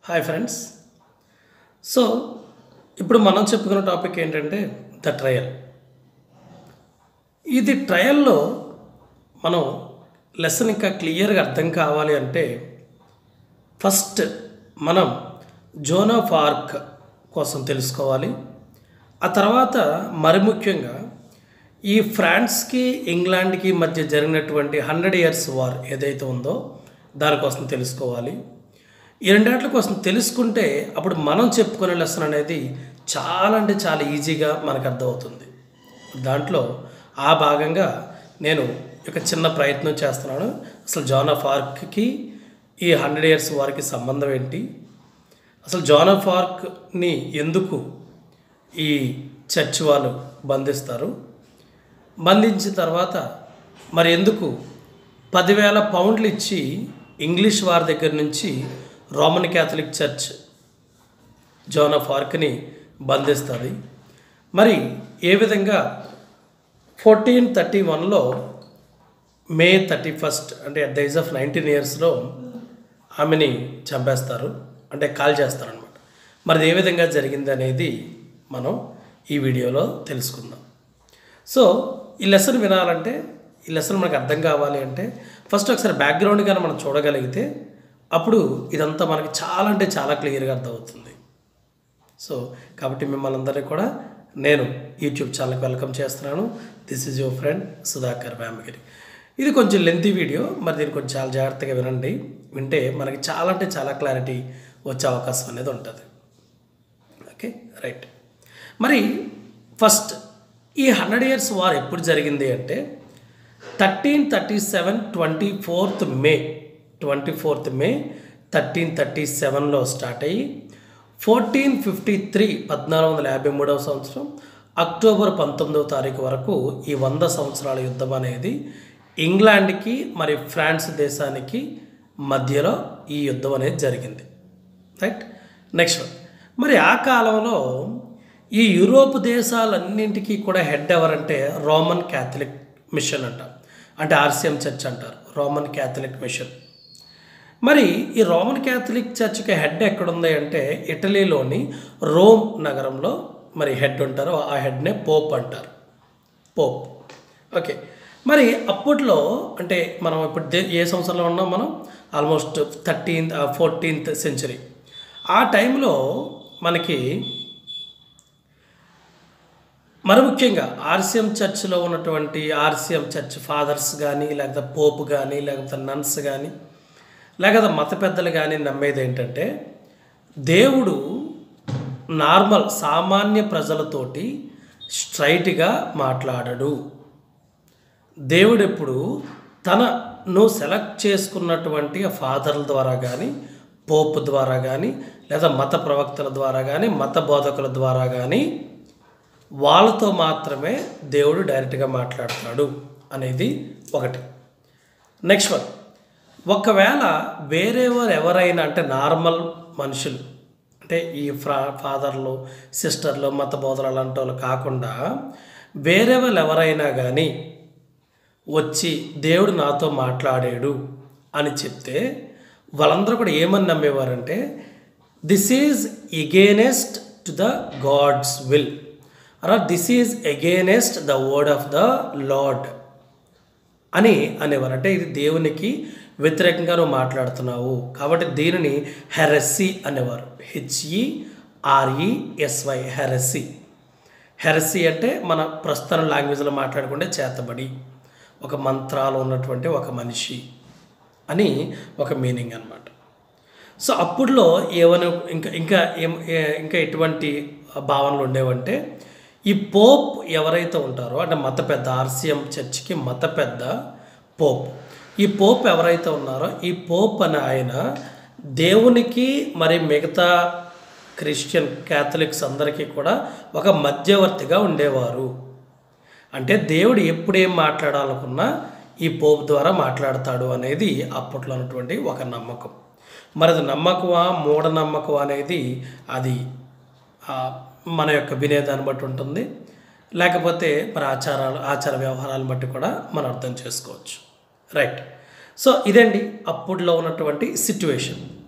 hi friends so ఇప్పుడు మనం చెప్పుకున్న టాపిక్ ఏంటంటే ద ట్రయల్ ఇది ట్రయల్లో మనం లెసన్ ఇంకా క్లియర్గా అర్థం కావాలి అంటే ఫస్ట్ మనం జోన్ ఆఫ్ ఆర్క్ కోసం తెలుసుకోవాలి ఆ తర్వాత మరి ముఖ్యంగా ఈ ఫ్రాన్స్కి ఇంగ్లాండ్కి మధ్య జరిగినటువంటి హండ్రెడ్ ఇయర్స్ వార్ ఏదైతే ఉందో దానికోసం తెలుసుకోవాలి ఈ రెండాట్ల కోసం తెలుసుకుంటే అప్పుడు మనం చెప్పుకునే లెసన్ అనేది చాలా అంటే చాలా ఈజీగా మనకు అర్థమవుతుంది దాంట్లో ఆ భాగంగా నేను ఒక చిన్న ప్రయత్నం చేస్తున్నాను అసలు జాన్ ఆఫ్ ఆర్క్కి ఈ హండ్రెడ్ ఇయర్స్ వారికి సంబంధం ఏంటి అసలు జాన్ ఆఫ్ ఆర్క్ని ఎందుకు ఈ చర్చ్ వాళ్ళు బంధిస్తారు బంధించిన తర్వాత మరి ఎందుకు పదివేల పౌండ్లు ఇచ్చి ఇంగ్లీష్ వారి దగ్గర నుంచి Roman Catholic church Joan of ఆర్క్ని బంధిస్తుంది మరి ఏ విధంగా ఫోర్టీన్ థర్టీ వన్లో మే థర్టీ ఫస్ట్ అంటే at the age of nineteen ఇయర్స్లో ఆమెని చంపేస్తారు అంటే కాల్ చేస్తారనమాట మరి అది ఏ విధంగా జరిగింది అనేది మనం ఈ వీడియోలో తెలుసుకుందాం సో ఈ లెసన్ వినాలంటే ఈ లెసన్ మనకు అర్థం కావాలి అంటే ఫస్ట్ ఒకసారి బ్యాక్గ్రౌండ్ కానీ మనం చూడగలిగితే అప్పుడు ఇదంతా మనకి చాలా అంటే చాలా క్లియర్గా అర్థమవుతుంది సో కాబట్టి మిమ్మల్ని అందరినీ కూడా నేను యూట్యూబ్ ఛానల్కి వెల్కమ్ చేస్తున్నాను this is your friend Sudhakar Vyamagiri ఇది కొంచెం లెంతీ వీడియో మరి దీన్ని కొంచెం చాలా జాగ్రత్తగా వినండి వింటే మనకి చాలా అంటే చాలా క్లారిటీ వచ్చే అవకాశం అనేది ఉంటుంది ఓకే రైట్ మరి ఫస్ట్ ఈ హండ్రెడ్ ఇయర్స్ వార్ ఎప్పుడు జరిగింది అంటే thirteen thirty seven twenty fourth May twenty fourth May thirteen thirty సెవెన్లో స్టార్ట్ అయ్యి ఫోర్టీన్ ఫిఫ్టీ త్రీ పద్నాలుగు వందల యాభై మూడవ సంవత్సరం అక్టోబర్ పంతొమ్మిదవ తారీఖు వరకు ఈ వంద సంవత్సరాల యుద్ధం అనేది ఇంగ్లాండ్కి మరి ఫ్రాన్స్ దేశానికి మధ్యలో ఈ యుద్ధం అనేది జరిగింది రైట్ నెక్స్ట్ వన్ మరి ఆ కాలంలో ఈ యూరోప్ దేశాలన్నింటికీ కూడా హెడ్ ఎవరంటే రోమన్ క్యాథలిక్ మిషన్ అంటారు అంటే ఆర్సిఎం చర్చ్ అంటారు రోమన్ క్యాథలిక్ మిషన్ మరి ఈ రోమన్ క్యాథలిక్ చర్చ్కి హెడ్ ఎక్కడుంది అంటే ఇటలీలోని రోమ్ నగరంలో మరి హెడ్ ఉంటారు ఆ హెడ్నే పోప్ అంటారు పోప్ ఓకే మరి అప్పట్లో అంటే మనం ఇప్పుడు దే- ఏ సంవత్సరంలో ఉన్నాం మనం ఆల్మోస్ట్ థర్టీన్త్ ఫోర్టీన్త్ సెంచరీ ఆ టైంలో మనకి మరి ముఖ్యంగా ఆర్సిఎం చర్చ్లో ఉన్నటువంటి ఆర్సిఎం చర్చ్ ఫాదర్స్ కానీ లేకపోతే పోప్ కానీ లేకపోతే నన్స్ కానీ లేకపోతే మత పెద్దలు కానీ నమ్మేది ఏంటంటే దేవుడు నార్మల్ సామాన్య ప్రజలతోటి స్ట్రైట్గా మాట్లాడడు దేవుడు ఎప్పుడు తనను సెలెక్ట్ చేసుకున్నటువంటి ఆ ఫాదర్ల ద్వారా కానీ పోప్ ద్వారా కానీ లేదా మత ప్రవక్తల ద్వారా కానీ మత బోధకుల ద్వారా కానీ వాళ్ళతో మాత్రమే దేవుడు డైరెక్ట్గా మాట్లాడతాడు అనేది ఒకటి నెక్స్ట్ వన్ ఒకవేళ వేరేవారు ఎవరైనా అంటే నార్మల్ మనుషులు అంటే ఈ ఫ్రా ఫాదర్లు సిస్టర్లు మత బోధలు అలాంటి వాళ్ళు కాకుండా వేరే వాళ్ళు ఎవరైనా కానీ వచ్చి దేవుడు నాతో మాట్లాడాడు అని చెప్తే వాళ్ళందరూ కూడా ఏమని నమ్మేవారంటే this is against to the God's will అలా this is against the word of the Lord అని అనేవారు అంటే ఇది దేవునికి వ్యతిరేకంగా నువ్వు మాట్లాడుతున్నావు కాబట్టి దీనిని హెరస్సి అనేవారు హెచ్ఈ ఆర్ఈఎస్వై హెరస్సి హెరస్సి అంటే మన ప్రస్తుత లాంగ్వేజ్లో మాట్లాడుకుంటే చేతబడి ఒక మంత్రాలు ఉన్నటువంటి ఒక మనిషి అని ఒక మీనింగ్ అన్నమాట సో అప్పుడులో ఏమని ఇంకా ఇంకా ఏం ఏ- ఇంకా ఎటువంటి భావనలు ఉండేవంటే ఈ పోప్ ఎవరైతే ఉంటారో అంటే మత పెద్ద ఆర్సిఎం చర్చ్కి మత పెద్ద పోప్ ఈ పోప్ ఎవరైతే ఉన్నారో ఈ పోప్ అనే ఆయన దేవునికి మరి మిగతా క్రిస్టియన్ క్యాథలిక్స్ అందరికీ కూడా ఒక మధ్యవర్తిగా ఉండేవారు అంటే దేవుడు ఎప్పుడు ఏం మాట్లాడాలనుకున్నా ఈ పోప్ ద్వారా మాట్లాడతాడు అనేది అప్పట్లో ఉన్నటువంటి ఒక నమ్మకం మరి అది నమ్మకమా మూఢనమ్మకం అనేది అది ఆ, మన యొక్క వినేదాన్ని బట్టి ఉంటుంది లేకపోతే మరి ఆచారాలు ఆచార వ్యవహారాలను బట్టి కూడా మనం అర్థం చేసుకోవచ్చు రైట్ సో ఇదండి అప్పుడులో ఉన్నటువంటి సిట్యువేషన్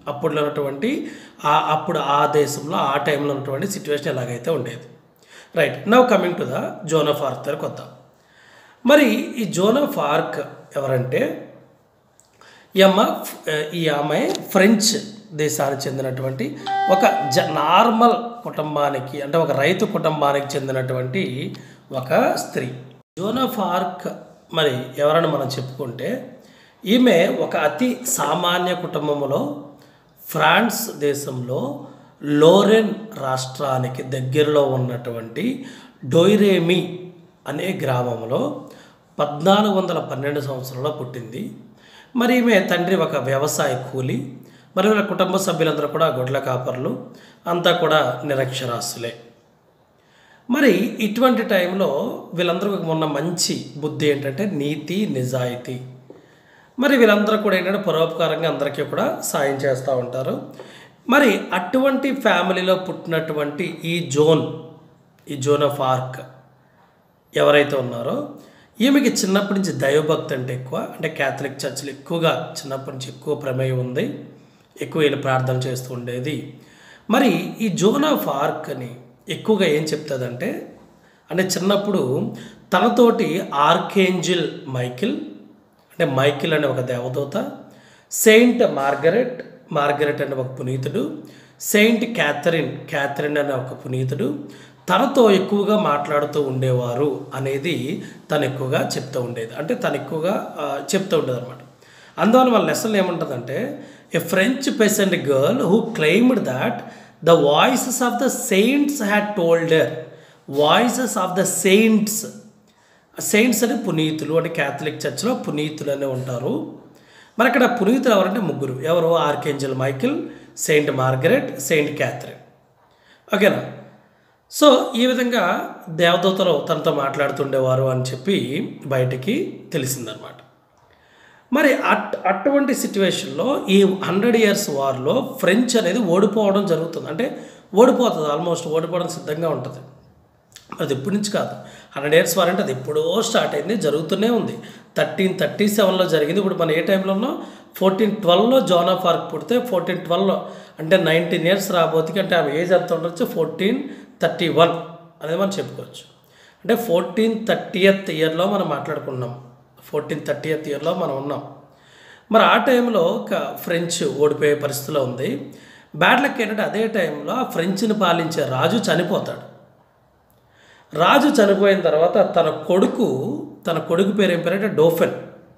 అప్పుడులో ఉన్నటువంటి ఆ అప్పుడు ఆ దేశంలో ఆ టైంలో ఉన్నటువంటి సిచ్యువేషన్ ఎలాగైతే ఉండేది right now coming to the Joan of Arc దగ్గరకు వద్దాం మరి ఈ జోన్ ఆఫ్ ఆర్క్ ఎవరంటే ఈ అమ్మ ఈ ఆమె ఫ్రెంచ్ దేశానికి చెందినటువంటి ఒక జ నార్మల్ కుటుంబానికి అంటే ఒక రైతు కుటుంబానికి చెందినటువంటి ఒక స్త్రీ జోన్ ఆఫ్ ఆర్క్ మరి ఎవరని మనం చెప్పుకుంటే ఈమె ఒక అతి సామాన్య కుటుంబంలో ఫ్రాన్స్ దేశంలో లోరెన్ రాష్ట్రానికి దగ్గరలో ఉన్నటువంటి డొయిరేమి అనే గ్రామంలో పద్నాలుగు వందల పన్నెండు సంవత్సరంలో పుట్టింది మరి ఈమె తండ్రి ఒక వ్యవసాయ కూలి మరి వీళ్ళ కుటుంబ సభ్యులందరూ కూడా గొడ్ల కాపర్లు అంతా కూడా నిరక్షరాస్యులే మరి ఇటువంటి టైంలో వీళ్ళందరికీ ఉన్న మంచి బుద్ధి ఏంటంటే నీతి నిజాయితీ మరి వీళ్ళందరూ కూడా ఏంటంటే పరోపకారంగా అందరికీ కూడా సాయం చేస్తూ ఉంటారు మరి అటువంటి ఫ్యామిలీలో పుట్టినటువంటి ఈ జోన్ ఈ జోన్ ఆఫ్ ఆర్క్ ఎవరైతే ఉన్నారో ఈమెకి చిన్నప్పటి నుంచి దైవభక్తి అంటే ఎక్కువ అంటే క్యాథలిక్ చర్చిలు ఎక్కువగా చిన్నప్పటి నుంచి ఎక్కువ ప్రమేయం ఉంది ఎక్కువ ఈయన ప్రార్థన చేస్తూ ఉండేది మరి ఈ జోన్ ఆఫ్ ఆర్క్ అని ఎక్కువగా ఏం చెప్తుందంటే అంటే చిన్నప్పుడు తనతోటి ఆర్కేంజిల్ మైకిల్ అంటే మైకిల్ అనే ఒక దేవదూత సెయింట్ మార్గరెట్ మార్గరెట్ అనే ఒక పునీతుడు సెయింట్ క్యాథరిన్ క్యాథరిన్ అనే ఒక పునీతుడు తనతో ఎక్కువగా మాట్లాడుతూ ఉండేవారు అనేది తను ఎక్కువగా చెప్తూ ఉండేది అంటే తను ఎక్కువగా ఆ, చెప్తూ ఉండేది అనమాట అందువల్ల వాళ్ళ లెసన్ ఏముంటుందంటే a French peasant girl who claimed that the voices of the saints had told her voices of the saints saints అని పునీతులు అంటే క్యాథలిక్ చర్చ్లో పునీతులు అనే ఉంటారు మరి అక్కడ పునీతులు ఎవరంటే ముగ్గురు ఎవరు archangel Michael Saint Margaret Saint Catherine ఓకేనా సో ఈ విధంగా దేవదూతలు తనతో మాట్లాడుతుండేవారు అని చెప్పి బయటికి తెలిసిందనమాట మరి అట్ అటువంటి సిచ్యువేషన్లో ఈ హండ్రెడ్ ఇయర్స్ వార్లో ఫ్రెంచ్ అనేది ఓడిపోవడం జరుగుతుంది అంటే ఓడిపోతుంది ఆల్మోస్ట్ ఓడిపోవడం సిద్ధంగా ఉంటుంది అది ఎప్పటి నుంచి కాదు హండ్రెడ్ ఇయర్స్ వార్ అంటే అది ఎప్పుడో స్టార్ట్ అయింది జరుగుతూనే ఉంది థర్టీన్ థర్టీ సెవెన్లో జరిగింది ఇప్పుడు మనం ఏ టైంలో ఉన్నాం ఫోర్టీన్ ట్వెల్వ్లో జాన్ ఆఫ్ ఆర్క్ పుడితే ఫోర్టీన్ ట్వెల్వ్లో అంటే నైన్టీన్ ఇయర్స్ రాబోతుకి అంటే ఆమె ఏజ్ ఎంత ఉండొచ్చు ఫోర్టీన్ థర్టీ వన్ అనేది మనం చెప్పుకోవచ్చు అంటే ఫోర్టీన్ థర్టీయత్ ఇయర్లో మనం మాట్లాడుకున్నాం ఫోర్టీన్ థర్టీయత్ ఇయర్లో మనం ఉన్నాం మరి ఆ టైంలో ఒక ఫ్రెంచ్ ఓడిపోయే పరిస్థితిలో ఉంది బ్యాడ్ లక్ ఏంటంటే అదే టైంలో ఆ ఫ్రెంచ్ని పాలించే రాజు చనిపోతాడు రాజు చనిపోయిన తర్వాత తన కొడుకు తన కొడుకు పేరు ఏం పేరంటే డోఫెన్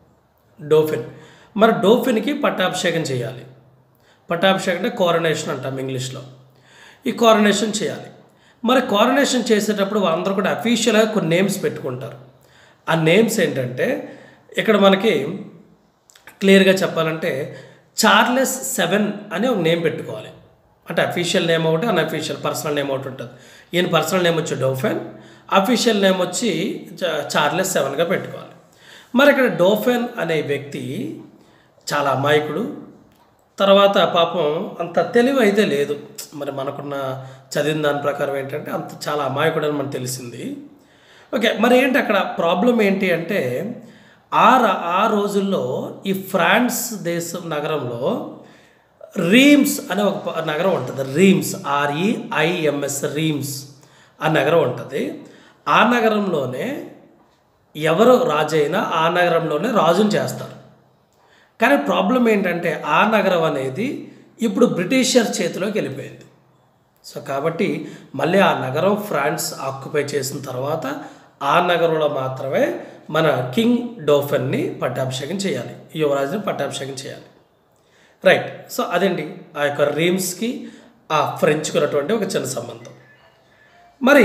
డోఫెన్ మరి డోఫెన్కి పట్టాభిషేకం చేయాలి పట్టాభిషేకం అంటే కోరనేషన్ అంటాం ఇంగ్లీష్లో ఈ కోరనేషన్ చేయాలి మరి కోరనేషన్ చేసేటప్పుడు వాళ్ళందరూ కూడా అఫీషియల్గా కొన్ని నేమ్స్ పెట్టుకుంటారు ఆ నేమ్స్ ఏంటంటే ఇక్కడ మనకి క్లియర్గా చెప్పాలంటే చార్లెస్ సెవెన్ అనే ఒక నేమ్ పెట్టుకోవాలి అంటే అఫీషియల్ నేమ్ ఒకటి అన్అఫీషియల్ పర్సనల్ నేమ్ ఒకటి ఉంటుంది ఈయన పర్సనల్ నేమ్ వచ్చి డోఫెన్ అఫీషియల్ నేమ్ వచ్చి చా- చార్లెస్ సెవెన్గా పెట్టుకోవాలి మరి ఇక్కడ డోఫెన్ అనే వ్యక్తి చాలా అమాయకుడు తర్వాత పాపం అంత తెలివి అయితే లేదు మరి మనకున్న చదివిన దాని ప్రకారం ఏంటంటే అంత చాలా అమాయకుడు అని మనకు తెలిసింది ఓకే మరి ఏంటి అక్కడ ప్రాబ్లం ఏంటి అంటే ఆ ర- ఆ రోజుల్లో ఈ ఫ్రాన్స్ దేశం నగరంలో రీమ్స్ అనే ఒక ప- నగరం ఉంటుంది రీమ్స్ ఆర్ఈఐఎంఎస్ రీమ్స్ ఆ నగరం ఉంటుంది ఆ నగరంలోనే ఎవరు రాజు అయినా ఆ నగరంలోనే రాజుని చేస్తారు కానీ ప్రాబ్లం ఏంటంటే ఆ నగరం అనేది ఇప్పుడు బ్రిటిషర్ చేతిలోకి వెళ్ళిపోయింది సో కాబట్టి మళ్ళీ ఆ నగరం ఫ్రాన్స్ ఆక్యుపై చేసిన తర్వాత ఆ నగరంలో మాత్రమే మన కింగ్ డోఫెన్ని పట్టాభిషేకం చేయాలి యువరాజుని పట్టాభిషేకం చేయాలి రైట్ సో అదండి ఆ యొక్క రీమ్స్కి ఆ ఫ్రెంచ్కి ఉన్నటువంటి ఒక చిన్న సంబంధం మరి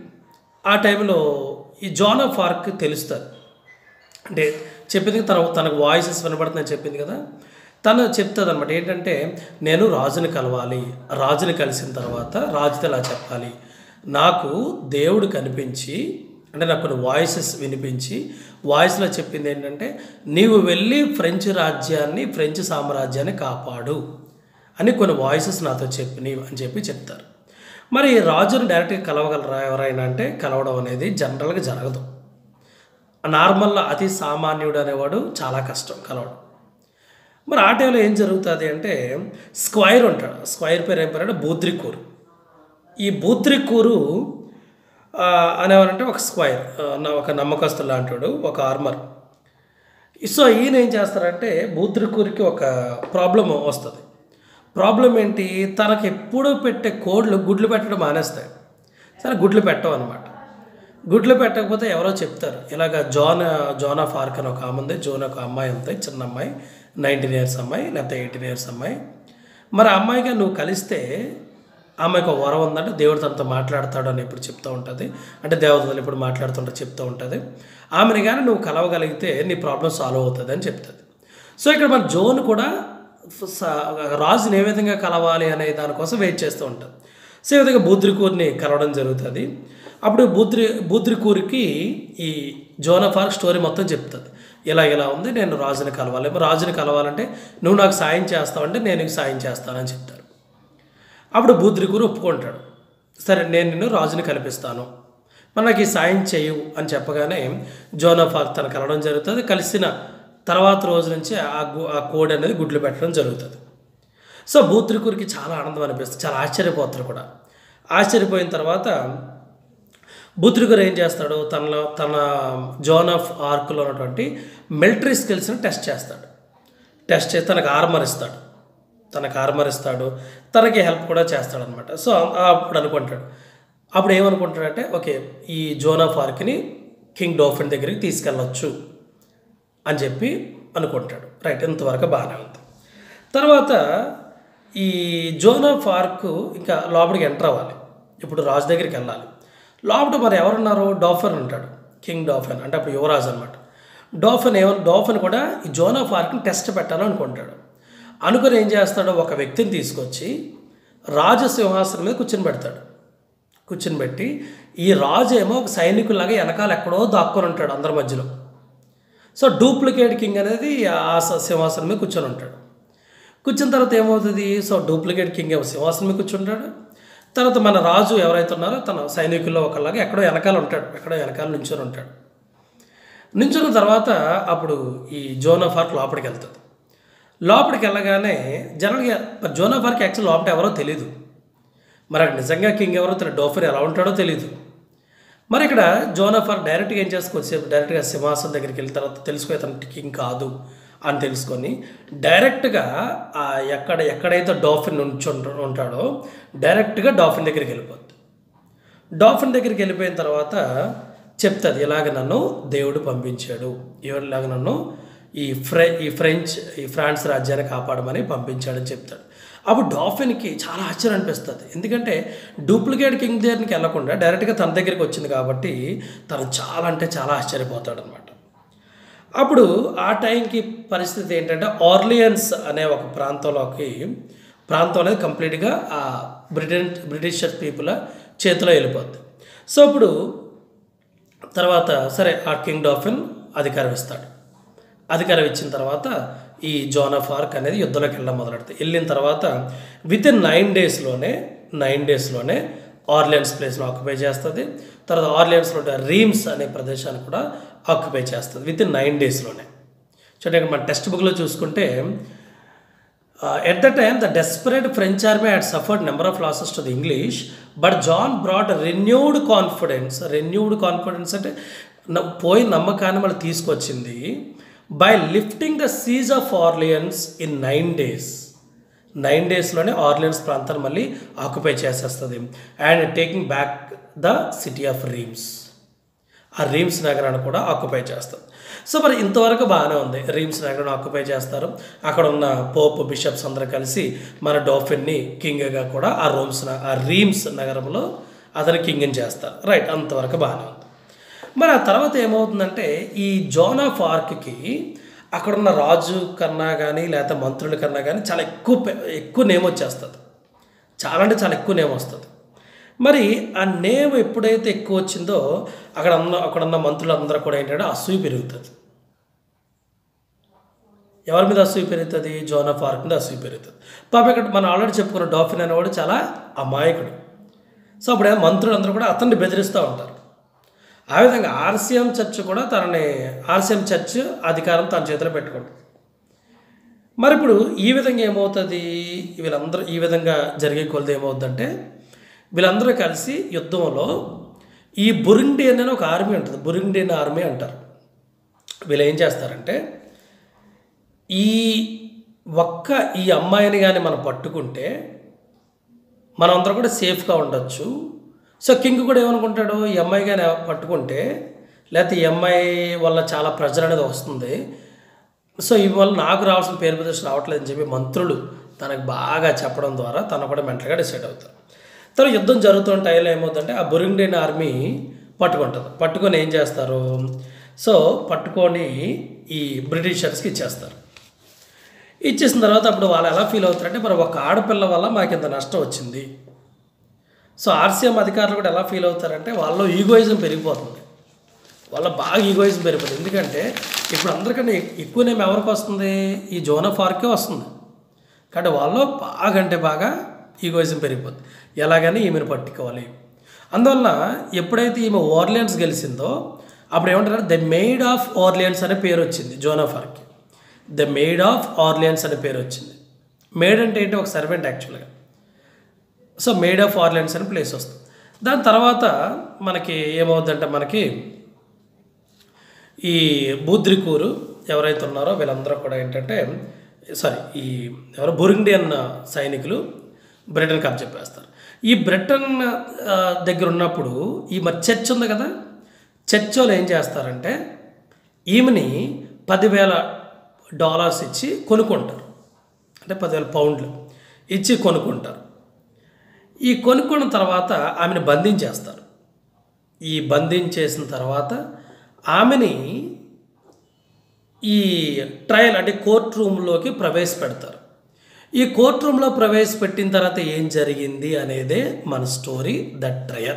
ఆ టైంలో ఈ జాన్ ఆఫ్ ఆర్క్ తెలుస్తుంది అంటే చెప్పింది తన తనకు వాయిసెస్ వినబడుతుందని చెప్పింది కదా తను చెప్తుంది అనమాట ఏంటంటే నేను రాజుని కలవాలి రాజుని కలిసిన తర్వాత రాజుతో ఇలా చెప్పాలి నాకు దేవుడు కనిపించి అంటే నాకు కొన్ని వాయిసెస్ వినిపించి వాయిస్లో చెప్పింది ఏంటంటే నీవు వెళ్ళి ఫ్రెంచ్ రాజ్యాన్ని ఫ్రెంచ్ సామ్రాజ్యాన్ని కాపాడు అని కొన్ని వాయిసెస్ నాతో చెప్పినవి అని చెప్పి చెప్తారు మరి రాజును డైరెక్ట్గా కలవగలరా ఎవరైనా అంటే కలవడం అనేది జనరల్గా జరగదు నార్మల్గా అతి సామాన్యుడు అనేవాడు చాలా కష్టం కలవడం మరి ఆ టైంలో ఏం జరుగుతుంది అంటే స్క్వైర్ ఉంటాడు స్క్వైర్ పేరు ఏం పేరు అంటే బూద్రికూరు ఈ బూద్రికూరు ఆ, అనేవారంటే ఒక స్క్వైర్ ఆ, నా- ఒక నమ్మకస్తులు లాంటాడు ఒక ఆర్మర్ సో ఈయన ఏం చేస్తారంటే బూద్రికూరికి ఒక ప్రాబ్లం వస్తుంది ప్రాబ్లం ఏంటి తనకు ఎప్పుడూ పెట్టే కోడ్లు గుడ్లు పెట్టడం మానేస్తాయి సరే గుడ్లు పెట్టవు అనమాట గుడ్లు పెట్టకపోతే ఎవరో చెప్తారు ఇలాగ జాన్ జాన్ ఆఫ్ ఆర్క్ అని ఒక ఆమె ఉంది జోన్ ఒక అమ్మాయి ఉంది చిన్న అమ్మాయి నైన్టీన్ ఇయర్స్ అమ్మాయి లేకపోతే ఎయిటీన్ ఇయర్స్ అమ్మాయి మరి ఆ అమ్మాయిగా నువ్వు కలిస్తే ఆమెకు ఒక వరం ఉందంటే దేవుడు తనతో మాట్లాడతాడు అని ఇప్పుడు చెప్తూ ఉంటుంది అంటే దేవతలు ఇప్పుడు మాట్లాడుతుంటే చెప్తూ ఉంటుంది ఆమెను కానీ నువ్వు కలవగలిగితే నీ ప్రాబ్లం సాల్వ్ అవుతుంది అని చెప్తుంది సో ఇక్కడ మన జోన్ కూడా స- రాజుని ఏ విధంగా కలవాలి అనే దానికోసం వెయిట్ చేస్తూ ఉంటుంది సో ఈ విధంగా బూద్రికూర్ని కలవడం జరుగుతుంది అప్పుడు బూద్రి బూద్రికూరికి ఈ జోన్ ఆఫ్ ఆర్క్ స్టోరీ మొత్తం చెప్తుంది ఇలా ఇలా ఉంది నేను రాజుని కలవాలి మరి రాజుని కలవాలంటే నువ్వు నాకు సాయం చేస్తావంటే నేను నీకు సాయం చేస్తానని చెప్తారు అప్పుడు బూద్రికూరు ఒప్పుకుంటాడు సరే నేను నిన్ను రాజుని కల్పిస్తాను మరి నాకు ఈ సాయం చేయు అని చెప్పగానే జోన్ ఆఫ్ ఆర్క్ తను కలవడం జరుగుతుంది కలిసిన తర్వాత రోజు నుంచి ఆ గు- ఆ కోడ్ అనేది గుడ్లు పెట్టడం జరుగుతుంది సో బూత్రికూరికి చాలా ఆనందం అనిపిస్తుంది చాలా ఆశ్చర్యపోతారు కూడా ఆశ్చర్యపోయిన తర్వాత బూత్రికూరు ఏం చేస్తాడు తనలో తన జోన్ ఆఫ్ ఆర్క్లో ఉన్నటువంటి మిలిటరీ స్కిల్స్ని టెస్ట్ చేస్తాడు టెస్ట్ చేసి తనకు ఆర్మర్ ఇస్తాడు తనకు ఆర్మర్ ఇస్తాడు తనకి హెల్ప్ కూడా చేస్తాడు అనమాట సో అప్పుడు అనుకుంటాడు అప్పుడు ఏమనుకుంటాడంటే ఓకే ఈ జోన్ ఆఫ్ ఆర్క్ని కింగ్ డోఫిన్ దగ్గరికి తీసుకెళ్ళొచ్చు అని చెప్పి అనుకుంటాడు రైట్ ఇంతవరకు బాగానే ఉంది తర్వాత ఈ జోన్ ఆఫ్ ఆర్క్ ఇంకా లోపలికి ఎంటర్ అవ్వాలి ఇప్పుడు రాజు దగ్గరికి వెళ్ళాలి లోపల మరి ఎవరున్నారు డాఫెన్ ఉంటాడు కింగ్ డాఫెన్ అంటే అప్పుడు యువరాజు అనమాట డాఫెన్ ఏమన్నా డాఫెన్ కూడా ఈ జోన్ ఆఫ్ ఆర్క్ని టెస్ట్ పెట్టాలనుకుంటాడు అనుకుని ఏం చేస్తాడో ఒక వ్యక్తిని తీసుకొచ్చి రాజు సింహాసనం మీద కూర్చొని పెడతాడు కూర్చొని పెట్టి ఈ రాజు ఏమో ఒక సైనికుల్లాగా వెనకాల ఎక్కడో దాక్కొని ఉంటాడు అందరి మధ్యలో సో డూప్లికేట్ కింగ్ అనేది ఆ స- సింహాసనం మీద కూర్చొని ఉంటాడు కూర్చున్న తర్వాత ఏమవుతుంది సో డూప్లికేట్ కింగ్ ఏమో సింహాసనం మీద కూర్చుంటాడు తర్వాత మన రాజు ఎవరైతే ఉన్నారో తన సైనికుల్లో ఒకలాగా ఎక్కడో వెనకాల ఉంటాడు ఎక్కడో వెనకాల నుంచొని ఉంటాడు నుంచున్న తర్వాత అప్పుడు ఈ జోన్ ఆఫ్ ఆర్క్ లోపలికి వెళ్తుంది లోపలికి వెళ్ళగానే జనరల్గా మరి జోన్ ఆఫ్ ఆర్క్ యాక్చువల్ లోపల ఎవరో తెలియదు మరి అక్కడ నిజంగా కింగ్ ఎవరో తన డోఫర్ ఎలా ఉంటాడో తెలియదు మరి ఇక్కడ జోన్ ఆఫ్ ఆర్క్ డైరెక్ట్గా ఏం చేసుకోవచ్చు డైరెక్ట్గా సింహాసనం దగ్గరికి వెళ్ళిన తర్వాత తెలుసుకో తన కింగ్ కాదు అని తెలుసుకొని డైరెక్ట్గా ఆ ఎక్కడ ఎక్కడైతే డాఫిన్ ఉంచి ఉంటాడో డైరెక్ట్గా డాఫిన్ దగ్గరికి వెళ్ళిపోద్ది డాఫిన్ దగ్గరికి వెళ్ళిపోయిన తర్వాత చెప్తుంది ఇలాగ నన్ను దేవుడు పంపించాడు ఇలాగ నన్ను ఈ ఫ్రె ఈ ఫ్రెంచ్ ఈ ఫ్రాన్స్ రాజ్యాన్ని కాపాడమని పంపించాడని చెప్తాడు అప్పుడు డాఫిన్కి చాలా ఆశ్చర్యం అనిపిస్తుంది ఎందుకంటే డూప్లికేట్ కింగ్ దగ్గరికి వెళ్ళకుండా డైరెక్ట్గా తన దగ్గరికి వచ్చింది కాబట్టి తను చాలా అంటే చాలా ఆశ్చర్యపోతాడు అనమాట అప్పుడు ఆ టైంకి పరిస్థితి ఏంటంటే ఆర్లియన్స్ అనే ఒక ప్రాంతంలోకి ప్రాంతం అనేది కంప్లీట్గా ఆ బ్రిటన్ బ్రిటిషర్ పీపుల్ చేతిలో వెళ్ళిపోద్ది సో ఇప్పుడు తర్వాత సరే ఆ కింగ్ డాఫిన్ అధికారం ఇస్తాడు అధికారం ఇచ్చిన తర్వాత ఈ జోన్ ఆఫ్ ఆర్క్ అనేది యుద్ధంలోకి వెళ్ళడం మొదలెడుతుంది వెళ్ళిన తర్వాత విత్ ఇన్ నైన్ డేస్లోనే నైన్ డేస్లోనే ఆర్లియన్స్ ప్లేస్లో ఆక్యుపై చేస్తుంది తర్వాత ఆర్లియన్స్లో ఉండే రీమ్స్ అనే ప్రదేశాన్ని కూడా ఆక్యుపై చేస్తుంది విత్ ఇన్ నైన్ డేస్లోనే చూడండి ఇక్కడ మన టెక్స్ట్ బుక్లో చూసుకుంటే at the time the desperate French army had suffered number of losses to the English but John brought renewed confidence renewed confidence అంటే న- పోయిన నమ్మకాన్ని మళ్ళీ తీసుకొచ్చింది by lifting the siege of Orleans in nine days nine డేస్లోనే Orleans ప్రాంతాన్ని మళ్ళీ occupy చేసేస్తుంది and taking back the city of Reims ఆ రీమ్స్ నగరాన్ని కూడా ఆక్యుపై చేస్తారు సో మరి ఇంతవరకు బాగానే ఉంది రీమ్స్ నగరాన్ని ఆక్యుపై చేస్తారు అక్కడ ఉన్న పోప్ బిషప్స్ అందరూ కలిసి మన డోఫిన్ని కింగ్గా కూడా ఆ రోమ్స్ న- ఆ రీమ్స్ నగరంలో అతని కింగ్ని చేస్తారు రైట్ అంతవరకు బాగానే ఉంది మరి ఆ తర్వాత ఏమవుతుందంటే ఈ జోన్ ఆఫ్ ఆర్క్కి అక్కడున్న రాజు కన్నా కానీ లేకపోతే మంత్రుల కన్నా కానీ చాలా ఎక్కువ పె- ఎక్కువ నేమ్ వచ్చేస్తుంది చాలా అంటే చాలా ఎక్కువ నేమ్ వస్తుంది మరి ఆ నేమ్ ఎప్పుడైతే ఎక్కువ వచ్చిందో అక్కడ ఉన్న అక్కడ ఉన్న మంత్రులు అందరూ కూడా ఏంటంటే అసూయ పెరుగుతుంది ఎవరి మీద అసూయ పెరుగుతుంది జోన్ ఆఫ్ ఆర్క్ మీద అసూయ పెరుగుతుంది పాప ఇక్కడ మనం ఆల్రెడీ చెప్పుకున్న డాఫిన్ అనేవాడు చాలా అమాయకుడు సో అప్పుడు మంత్రులు అందరూ కూడా అతన్ని బెదిరిస్తూ ఉంటారు ఆ విధంగా ఆర్సీఎం చర్చ్ కూడా తనని ఆర్సీఎం చర్చ్ అధికారం తన చేతిలో పెట్టుకుంటుంది మరి ఇప్పుడు ఈ విధంగా ఏమవుతుంది వీళ్ళందరూ ఈ విధంగా జరిగే కొలది ఏమవుతుందంటే వీళ్ళందరూ కలిసి యుద్ధంలో ఈ బురిండి అనే ఒక ఆర్మీ ఉంటుంది బురిండి అనే ఆర్మీ అంటారు వీళ్ళు ఏం చేస్తారంటే ఈ ఒక్క ఈ అమ్మాయిని కానీ మనం పట్టుకుంటే మనం అందరం కూడా సేఫ్గా ఉండొచ్చు సో కింగ్ కూడా ఏమనుకుంటాడు ఈ అమ్మాయి కానీ పట్టుకుంటే లేకపోతే ఈ అమ్మాయి వల్ల చాలా ప్రెజర్ అనేది వస్తుంది సో ఈ వల్ల నాకు రావాల్సిన పేరు ప్రదర్శన రావట్లేదు అని చెప్పి మంత్రులు తనకు బాగా చెప్పడం ద్వారా తను కూడా మెంటల్గా డిసైడ్ అవుతారు తర్వాత యుద్ధం జరుగుతున్న టైంలో ఏమవుతుందంటే ఆ బురిండియన్ ఆర్మీ పట్టుకుంటుంది పట్టుకొని ఏం చేస్తారు సో పట్టుకొని ఈ బ్రిటిషర్స్కి ఇచ్చేస్తారు ఇచ్చేసిన తర్వాత అప్పుడు వాళ్ళు ఎలా ఫీల్ అవుతారంటే మరి ఒక ఆడపిల్ల వల్ల మాకు ఇంత నష్టం వచ్చింది సో ఆర్సీఎం అధికారులు కూడా ఎలా ఫీల్ అవుతారంటే వాళ్ళలో ఈగోయిజం పెరిగిపోతుంది వాళ్ళ బాగా ఈగోయిజం పెరిగిపోతుంది ఎందుకంటే ఇప్పుడు అందరికంటే ఎక్కువ నేమ్ ఎవరికి వస్తుంది ఈ జోన్ ఆఫ్ ఆర్కే వస్తుంది కాబట్టి వాళ్ళలో బాగా అంటే బాగా ఈగోయిజం పెరిగిపోతుంది ఎలాగని ఈమెను పట్టుకోవాలి అందువల్ల ఎప్పుడైతే ఈమె ఓర్లియన్స్ గెలిచిందో అప్పుడు ఏమంటారు ద మెయిడ్ ఆఫ్ ఓర్లియన్స్ అనే పేరు వచ్చింది జోన్ ఆఫ్ ఆర్కి ద మెయిడ్ ఆఫ్ ఆర్లియన్స్ అనే పేరు వచ్చింది మేడ్ అంటే ఏంటి ఒక సర్వెంట్ యాక్చువల్గా సో మేడ్ ఆఫ్ ఆర్లియన్స్ అనే ప్లేస్ వస్తుంది దాని తర్వాత మనకి ఏమవుద్దంటే మనకి ఈ బూద్రికూరు ఎవరైతే ఉన్నారో వీళ్ళందరూ కూడా ఏంటంటే సారీ ఈ ఎవరో బురిండియన్ సైనికులు బ్రిటన్ కప్ చెప్పేస్తారు ఈ బ్రిటన్ ఆ, దగ్గర ఉన్నప్పుడు ఈ మరి చర్చ్ ఉంది కదా చర్చ్ వాళ్ళు ఏం చేస్తారంటే ఈమెని పదివేల డాలర్స్ ఇచ్చి కొనుక్కుంటారు అంటే పదివేల పౌండ్లు ఇచ్చి కొనుక్కుంటారు ఈ కొనుక్కున్న తర్వాత ఆమెను బంధించేస్తారు ఈ బంధించేసిన తర్వాత ఆమెని ఈ ట్రయల్ అంటే కోర్ట్ రూమ్లోకి ప్రవేశపెడతారు ఈ కోర్ట్ రూమ్లో ప్రవేశపెట్టిన తర్వాత ఏం జరిగింది అనేదే మన స్టోరీ ద ట్రయల్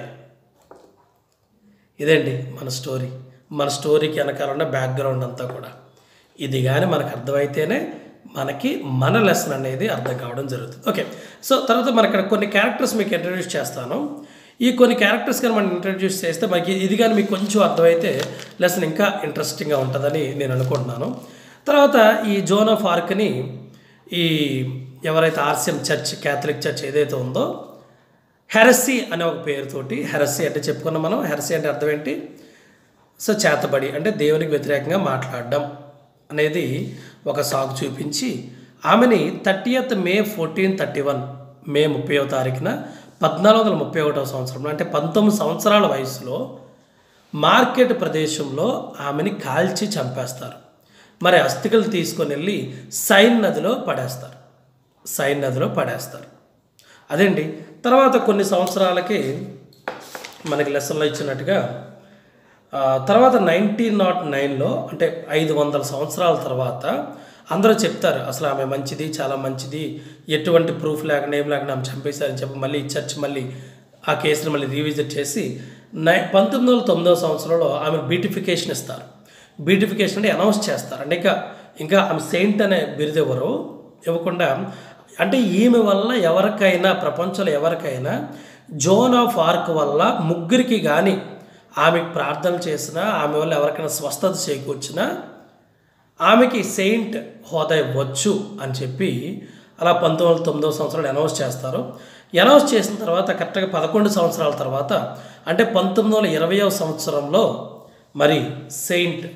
ఇదండి మన స్టోరీ మన స్టోరీకి వెనకాల ఉన్న బ్యాక్గ్రౌండ్ అంతా కూడా ఇది కానీ మనకు అర్థమైతేనే మనకి మన లెసన్ అనేది అర్థం కావడం జరుగుతుంది ఓకే సో తర్వాత మన ఇక్కడ కొన్ని క్యారెక్టర్స్ మీకు ఇంట్రడ్యూస్ చేస్తాను ఈ కొన్ని క్యారెక్టర్స్ కానీ మనం ఇంట్రడ్యూస్ చేస్తే మనకి ఇది కానీ మీకు కొంచెం అర్థమైతే లెసన్ ఇంకా ఇంట్రెస్టింగ్గా ఉంటుందని నేను అనుకుంటున్నాను తర్వాత ఈ జోన్ ఆఫ్ ఆర్క్ని ఈ ఎవరైతే ఆర్సిఎం చర్చ్ క్యాథలిక్ చర్చ్ ఏదైతే ఉందో హెరసీ అనే ఒక పేరుతోటి హెరసీ అంటే చెప్పుకున్నాం మనం హెరసీ అంటే అర్థం ఏంటి సో చేతబడి అంటే దేవునికి వ్యతిరేకంగా మాట్లాడడం అనేది ఒక సాగు చూపించి ఆమెని thirtieth May fourteen thirty one May ముప్పైవ తారీఖున పద్నాలుగు వందల ముప్పై ఒకటవ సంవత్సరంలో అంటే పంతొమ్మిది సంవత్సరాల వయసులో మార్కెట్ ప్రదేశంలో ఆమెని కాల్చి చంపేస్తారు మరి అస్థికలు తీసుకొని వెళ్ళి సైన్ నదిలో పడేస్తారు సైన్ నదిలో పడేస్తారు అదండి తర్వాత కొన్ని సంవత్సరాలకి మనకి లెసన్లో ఇచ్చినట్టుగా ఆ, తర్వాత నైన్టీన్ నాట్ నైన్లో అంటే ఐదు వందల సంవత్సరాల తర్వాత అందరూ చెప్తారు అసలు ఆమె మంచిది చాలా మంచిది ఎటువంటి ప్రూఫ్ లేకుండా ఏం లేకుండా ఆమె చంపేశారని చెప్పి మళ్ళీ చర్చ్ మళ్ళీ ఆ కేసుని మళ్ళీ రీవిజిట్ చేసి నై పంతొమ్మిది వందల తొమ్మిదవ సంవత్సరంలో ఆమె బ్యూటిఫికేషన్ ఇస్తారు బ్యూటిఫికేషన్ అంటే అనౌన్స్ చేస్తారు అంటే ఇంకా ఇంకా ఆమె సెయింట్ అనే బిరుదు ఎవరు ఇవ్వకుండా అంటే ఈమె వల్ల ఎవరికైనా ప్రపంచంలో ఎవరికైనా జోన్ ఆఫ్ ఆర్క్ వల్ల ముగ్గురికి కానీ ఆమెకు ప్రార్థన చేసినా ఆమె వల్ల ఎవరికైనా స్వస్థత చేకూర్చినా ఆమెకి సెయింట్ హోదా ఇవ్వచ్చు అని చెప్పి అలా పంతొమ్మిది వందల తొమ్మిదవ సంవత్సరాలు అనౌన్స్ చేస్తారు అనౌన్స్ చేసిన తర్వాత కరెక్ట్గా పదకొండు సంవత్సరాల తర్వాత అంటే పంతొమ్మిది వందల ఇరవయవ సంవత్సరంలో మరి Saint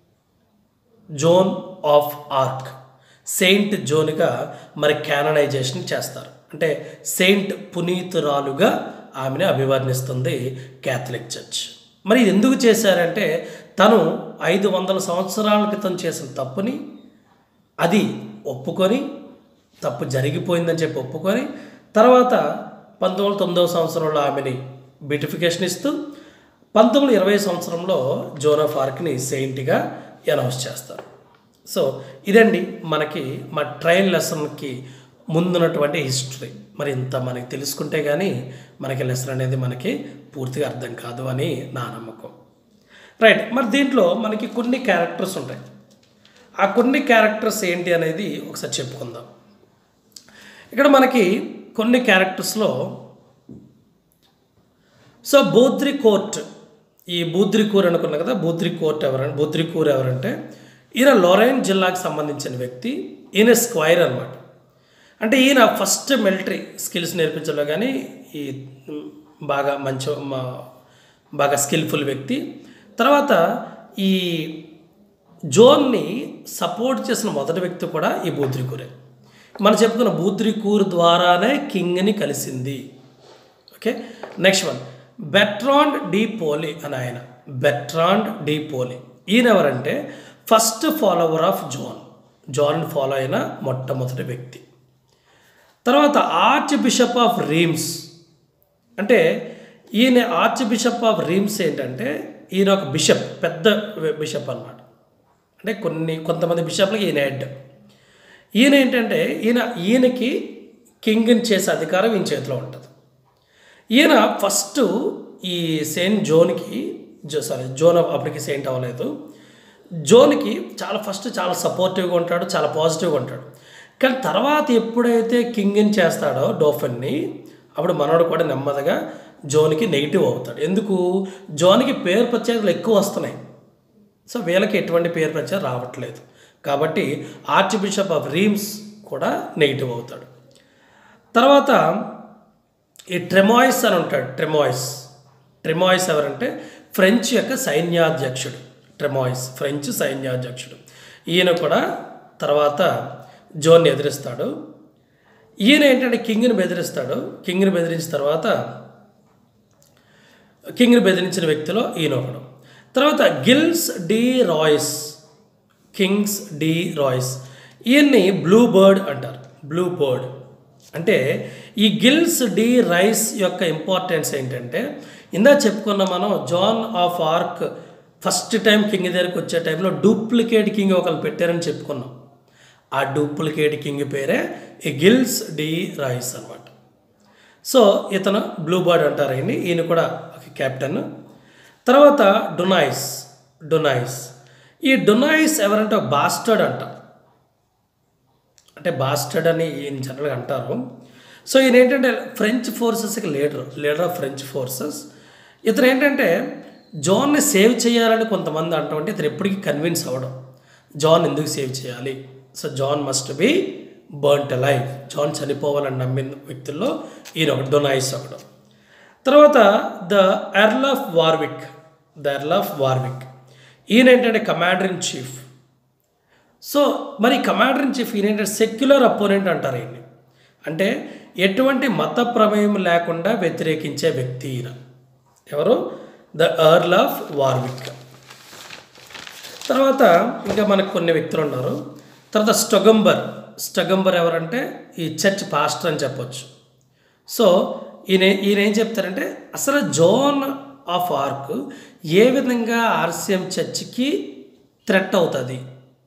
Joan of Arc Saint జోన్గా మరి క్యాననైజేషన్ చేస్తారు అంటే సెయింట్ పునీతురాలుగా ఆమెను అభివర్ణిస్తుంది క్యాథలిక్ చర్చ్ మరి ఇది ఎందుకు చేశారంటే తను ఐదు వందల సంవత్సరాల క్రితం చేసిన తప్పుని అది ఒప్పుకొని తప్పు జరిగిపోయిందని చెప్పి ఒప్పుకొని తర్వాత పంతొమ్మిది వందల తొమ్మిదవ సంవత్సరంలో ఆమెని బ్యూటిఫికేషన్ ఇస్తూ పంతొమ్మిది వందల ఇరవై సంవత్సరంలో జోన్ ఆఫ్ ఆర్క్ని సెయింట్గా అనౌన్స్ చేస్తారు సో ఇదండి మనకి మా ట్రయల్ లెసన్కి ముందున్నటువంటి హిస్టరీ మరి ఇంత మనకి తెలుసుకుంటే కానీ మనకి లెసన్ అనేది మనకి పూర్తిగా అర్థం కాదు అని నా నమ్మకం రైట్ మరి దీంట్లో మనకి కొన్ని క్యారెక్టర్స్ ఉంటాయి ఆ కొన్ని క్యారెక్టర్స్ ఏంటి అనేది ఒకసారి చెప్పుకుందాం ఇక్కడ మనకి కొన్ని క్యారెక్టర్స్లో సో బూద్రి కోర్ట్ ఈ బూద్రి కూర్ అనుకున్నా కదా బూద్రి కోర్ట్ ఎవరంటే బూద్రి కూర్ ఎవరంటే ఈయన లొరైన్ జిల్లాకు సంబంధించిన వ్యక్తి ఈయన స్క్వైర్ అనమాట అంటే ఈయన ఫస్ట్ మిలిటరీ స్కిల్స్ నేర్పించడంలో కానీ ఈ మ్, బాగా మంచి మా- బాగా స్కిల్ఫుల్ వ్యక్తి తర్వాత ఈ జోన్ని సపోర్ట్ చేసిన మొదటి వ్యక్తి కూడా ఈ బూద్రికూరే మనం చెప్పుకున్న బూద్రికూర్ ద్వారానే కింగ్ని కలిసింది okay next one Bertrand de Poulengy అని ఆయన బెట్రాండ్ డి పోలి ఈయన ఎవరంటే first follower of Joan John follow అయిన మొట్టమొదటి వ్యక్తి తర్వాత ఆర్చ్ బిషప్ ఆఫ్ రీమ్స్ అంటే ఈయన ఆర్చ్ బిషప్ ఆఫ్ రీమ్స్ ఏంటంటే ఈయన ఒక బిషప్ పెద్ద బిషప్ అన్నమాట అంటే కొన్ని కొంతమంది బిషప్లకి ఈయన హెడ్ ఈయన ఏంటంటే ఈయన ఈయనకి కింగ్ని చేసే అధికారం ఈయన చేతిలో ఉంటుంది ఈయన ఫస్ట్ ఈ సెయింట్ జోన్కి జో సారీ జోన్ అప్పటికి సెయింట్ అవ్వలేదు జోన్కి చాలా ఫస్ట్ చాలా సపోర్టివ్గా ఉంటాడు చాలా పాజిటివ్గా ఉంటాడు కానీ తర్వాత ఎప్పుడైతే కింగ్ని చేస్తాడో డోఫన్ని అప్పుడు మనోడు కూడా నెమ్మదిగా జోన్కి నెగిటివ్ అవుతాడు ఎందుకు జోన్కి పేరు ప్రత్యేకతలు ఎక్కువ వస్తున్నాయి సో వీళ్ళకి ఎటువంటి పేరు ప్రచారం రావట్లేదు కాబట్టి ఆర్చ్ బిషప్ ఆఫ్ రీమ్స్ కూడా నెగిటివ్ అవుతాడు తర్వాత ఈ ట్రెమాయిస్ అని ఉంటాడు ట్రెమాయిస్ ట్రెమాయిస్ ఎవరంటే ఫ్రెంచ్ యొక్క సైన్యాధ్యక్షుడు ట్రెమాయిస్ ఫ్రెంచ్ సైన్యాధ్యక్షుడు ఈయన కూడా తర్వాత జోన్ని ఎదిరిస్తాడు ఈయన ఏంటంటే కింగ్ని బెదిరిస్తాడు కింగ్ని బెదిరించిన తర్వాత కింగ్ని బెదిరించిన వ్యక్తిలో ఈయన ఒకడు తర్వాత Gilles de Rais kings de Rais ఈయన్ని బ్లూ బర్డ్ అంటారు బ్లూ బర్డ్ అంటే ఈ గిల్స్ డి రైస్ యొక్క ఇంపార్టెన్స్ ఏంటంటే ఇందా చెప్పుకున్న మనం John of Arc first time king దగ్గరికి వచ్చే టైంలో డూప్లికేట్ కింగ్ ఒకరు పెట్టారని చెప్పుకున్నాం ఆ డూప్లికేట్ కింగ్ పేరే ఈ గిల్స్ డి రైస్ అనమాట సో ఇతను బ్లూ బర్డ్ అంటారు ఆయన్ని ఈయన కూడా ఒక కెప్టెన్ తర్వాత డొనాయిస్ డొనాయిస్ ఈ డొనాయిస్ ఎవరంటే బాస్టర్డ్ అంట అంటే బాస్టర్డ్ అని ఈయన జనరల్గా అంటారు సో ఈయన ఏంటంటే ఫ్రెంచ్ ఫోర్సెస్కి leader leader of French forces ఇతను ఏంటంటే జాన్ని సేవ్ చేయాలని కొంతమంది అంటాం అంటే ఇతను ఎప్పటికీ కన్విన్స్ అవ్వడం జాన్ ఎందుకు సేవ్ చేయాలి so John must be burnt alive John చనిపోవాలని నమ్మిన వ్యక్తుల్లో ఈయన ఒకటి డొనాయిస్ ఒకడు తర్వాత the earl of Warwick the earl of Warwick ఈయన ఏంటంటే కమాండర్ ఇన్ చీఫ్ సో మరి కమాండర్ ఇన్ చీఫ్ ఈయన ఏంటంటే సెక్యులర్ అపోనెంట్ అంటారు ఈయన్ని అంటే ఎటువంటి మత ప్రమేయం లేకుండా వ్యతిరేకించే వ్యక్తి ఈయన ఎవరు ద ఎర్ల్ ఆఫ్ వార్విక్ తర్వాత ఇంకా మనకు కొన్ని వ్యక్తులు ఉన్నారు తర్వాత స్టొగంబర్ స్టొగంబర్ ఎవరంటే ఈ చర్చ్ పాస్టర్ అని చెప్పొచ్చు సో ఈయన ఈయన ఏం చెప్తారంటే అసలు జోన్ ఆఫ్ ఆర్క్ ఏ విధంగా ఆర్సిఎం చర్చ్కి థ్రెట్ అవుతుంది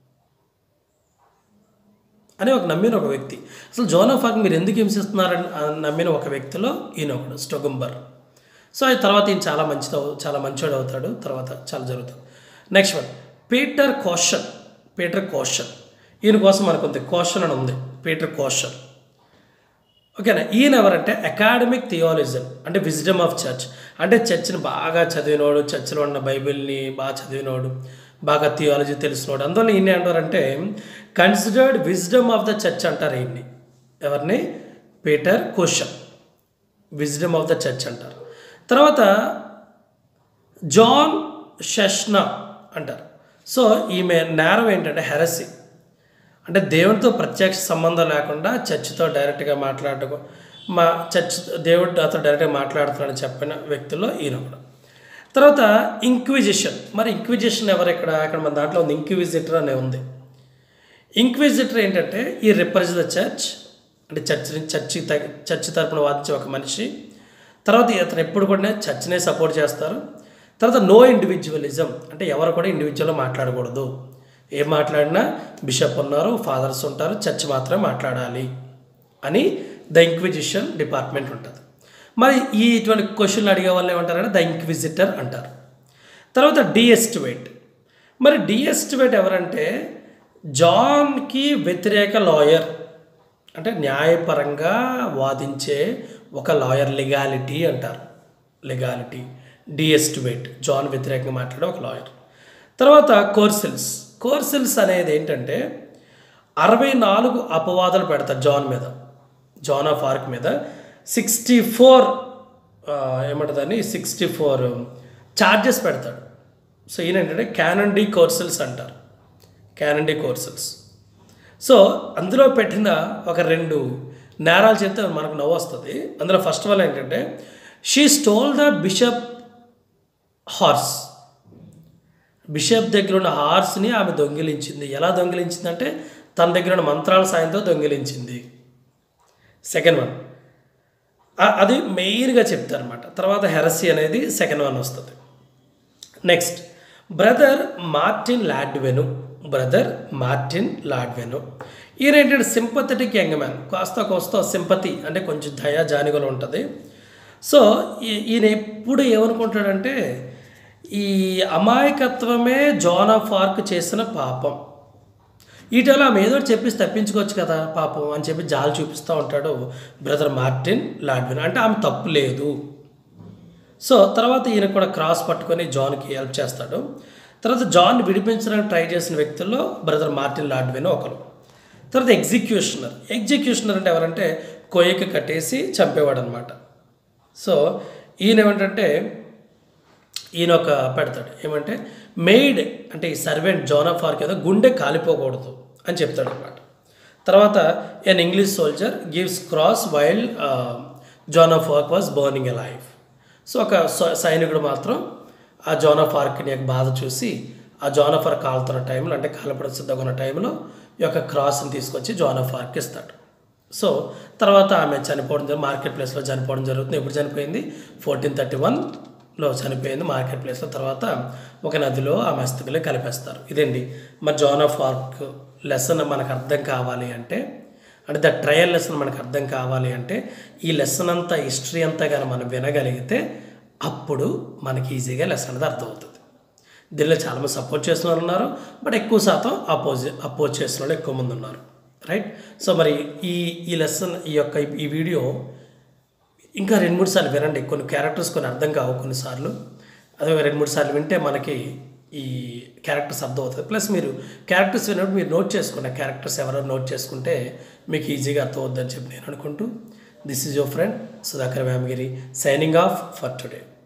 అని ఒక నమ్మిన ఒక వ్యక్తి అసలు జోన్ ఆఫ్ ఆర్క్ మీరు ఎందుకు హింసిస్తున్నారని అని నమ్మిన ఒక వ్యక్తిలో ఈయన ఒకడు స్టొగంబర్ సో ఈ తర్వాత ఈయన చాలా మంచిది చాలా మంచోడు అవుతాడు తర్వాత చాలా జరుగుతుంది next one Peter Cauchon Peter Cauchon ఈయన కోసం మనకు ఉంది కోషన్ అని ఉంది పీటర్ కోషన్ ఓకేనా ఈయన ఎవరంటే అకాడమిక్ థియాలజన్ అంటే విజ్డమ్ ఆఫ్ చర్చ్ అంటే చర్చ్ని బాగా చదివినోడు చర్చిలో ఉన్న బైబిల్ని బాగా చదివినోడు బాగా థియాలజీ తెలిసినోడు అందువల్ల ఈయన ఏమంటారంటే considered wisdom of the church అంటారు ఈయన్ని ఎవరిని Peter Cauchon wisdom of the church అంటారు తర్వాత జాన్ షష్నా అంటారు సో ఈమె నేరం ఏంటంటే హెరసీ అంటే దేవుడితో ప్రత్యక్ష సంబంధం లేకుండా చర్చితో డైరెక్ట్గా మాట్లాడటం మా చర్చ్ దేవుడు అతను డైరెక్ట్గా మాట్లాడుతున్నాడని చెప్పిన వ్యక్తుల్లో ఈయన కూడా తర్వాత ఇంక్విజిషన్ మరి ఇంక్విజిషన్ ఎవరు ఇక్కడ ఇక్కడ మన దాంట్లో ఉంది ఇంక్విజిటర్ అనే ఉంది ఇంక్విజిటర్ ఏంటంటే ఈ రిప్రజెంట్ ద చర్చ్ అంటే చర్చ్ చర్చి చర్చ్ తరపున వాదించే ఒక మనిషి తర్వాత ఇతను ఎప్పుడు కూడా చర్చ్నే సపోర్ట్ చేస్తారు తర్వాత నో ఇండివిజువలిజం అంటే ఎవరు కూడా ఇండివిజువల్గా మాట్లాడకూడదు ఏం మాట్లాడినా బిషప్ ఉన్నారు ఫాదర్స్ ఉంటారు చర్చ్ మాత్రమే మాట్లాడాలి అని ద ఇంక్విజిషన్ డిపార్ట్మెంట్ ఉంటుంది మరి ఈ ఇటువంటి క్వశ్చన్లు అడిగే వాళ్ళు ఏమంటారంటే ద ఇంక్విజిటర్ అంటారు తర్వాత డిఎస్టివేట్ మరి డిఎస్టివేట్ ఎవరంటే జాన్కి వ్యతిరేక లాయర్ అంటే న్యాయపరంగా వాదించే ఒక లాయర్ లిగాలిటీ అంటారు లిగాలిటీ డిఎస్టివేట్ జాన్ వ్యతిరేకంగా మాట్లాడే ఒక లాయర్ తర్వాత కోర్సిల్స్ కోర్సెల్స్ అనేది ఏంటంటే అరవై నాలుగు అపవాదాలు పెడతారు జాన్ మీద జాన్ ఆఫ్ ఆర్క్ మీద సిక్స్టీ ఫోర్ ఏమంటుందని సిక్స్టీ ఫోర్ ఛార్జెస్ పెడతాడు సో ఈయన ఏంటంటే క్యానన్ డి కోర్సెల్స్ అంటారు క్యానన్ డి కోర్సెల్స్ సో అందులో పెట్టిన ఒక రెండు నేరాలు చెప్తే మనకు నవ్వు వస్తుంది అందులో ఫస్ట్ వల్ల ఏంటంటే she stole the bishop horse bishop దగ్గర ఉన్న హార్స్ని ఆమె దొంగిలించింది ఎలా దొంగిలించిందంటే తన దగ్గర ఉన్న మంత్రాల సాయంతో దొంగిలించింది సెకండ్ వన్ అది మెయిన్గా చెప్తారనమాట తర్వాత హెరసీ అనేది సెకండ్ వన్ వస్తుంది next brother Martin Ladvenu brother Martin Ladvenu ఈయన ఏంటంటే సింపథెటిక్ యంగ్ మ్యాన్ కాస్త కోస్త సింపతి అంటే కొంచెం దయా జానిగలు ఉంటుంది సో ఈ- ఈయన ఎప్పుడు ఏమనుకుంటాడంటే ఈ అమాయకత్వమే జాన్ ఆఫ్ ఆర్క్ చేసిన పాపం ఈటలో ఆమె ఏదో ఒకటి చెప్పేసి తప్పించుకోవచ్చు కదా పాపం అని చెప్పి జాలి చూపిస్తూ ఉంటాడు బ్రదర్ మార్టిన్ లాడ్విన్ అంటే ఆమె తప్పు లేదు సో తర్వాత ఈయన కూడా క్రాస్ పట్టుకొని జాన్కి హెల్ప్ చేస్తాడు తర్వాత జాన్ విడిపించడానికి ట్రై చేసిన వ్యక్తుల్లో బ్రదర్ మార్టిన్ లాడ్విన్ ఒకరు తర్వాత ఎగ్జిక్యూషనర్ ఎగ్జిక్యూషనర్ అంటే ఎవరంటే కొయ్యకి కట్టేసి చంపేవాడు అనమాట సో ఈయన ఏమంటే ఈయన ఒక పెడతాడు ఏమంటే మెయిడ్ అంటే ఈ సర్వెంట్ జాన్ ఆఫ్ ఆర్క్ ఏదో గుండె కాలిపోకూడదు అని చెప్తాడు అనమాట తర్వాత an English soldier gives cross while John of Arc was burning alive so ఒక స- సైనికుడు మాత్రం ఆ జాన్ ఆఫ్ ఆర్క్ని యొక్క బాధ చూసి ఆ జాన్ ఆఫ్ ఆర్క్ కాలుతున్న టైంలో అంటే కాలపడ సిద్ధంగా ఉన్న టైంలో ఈ యొక్క క్రాస్ని తీసుకొచ్చి జాన్ ఆఫ్ ఆర్క్ ఇస్తాడు సో తర్వాత ఆమె చనిపోవడం జరుగుతుంది మార్కెట్ ప్లేస్లో చనిపోవడం జరుగుతుంది ఎప్పుడు చనిపోయింది ఫోర్టీన్ థర్టీ వన్లో చనిపోయింది మార్కెట్ ప్లేస్లో తర్వాత ఒక నదిలో ఆమె అస్థికలు కలిపేస్తారు ఇదండి మరి జాన్ ఆఫ్ ఆర్క్ లెసన్ మనకు అర్థం కావాలి అంటే అంటే ద ట్రయల్ లెసన్ మనకు అర్థం కావాలి అంటే ఈ లెసన్ అంతా హిస్టరీ అంతా కానీ మనం వినగలిగితే అప్పుడు మనకి ఈజీగా లెసన్ అనేది అర్థమవుతుంది దీనిలో చాలామంది సపోర్ట్ చేస్తున్న వాళ్ళు ఉన్నారు బట్ ఎక్కువ శాతం అపోజి అపోజ్ చేస్తున్న వాళ్ళు ఎక్కువ మంది ఉన్నారు రైట్ సో మరి ఈ ఈ లెసన్ ఈ యొక్క ఈ వీడియో ఇంకా రెండు మూడు సార్లు వినండి కొన్ని క్యారెక్టర్స్ కొన్ని అర్థం కావు కొన్నిసార్లు అదే ఒక రెండు మూడు సార్లు వింటే మనకి ఈ క్యారెక్టర్స్ అర్థం అవుతుంది ప్లస్ మీరు క్యారెక్టర్స్ విన్నప్పుడు మీరు నోట్ చేసుకోండి ఆ క్యారెక్టర్స్ ఎవరో నోట్ చేసుకుంటే మీకు ఈజీగా అర్థం అవుద్దని చెప్పి నేను అనుకుంటూ this is your friend Sudhakar Vyamagiri signing off for today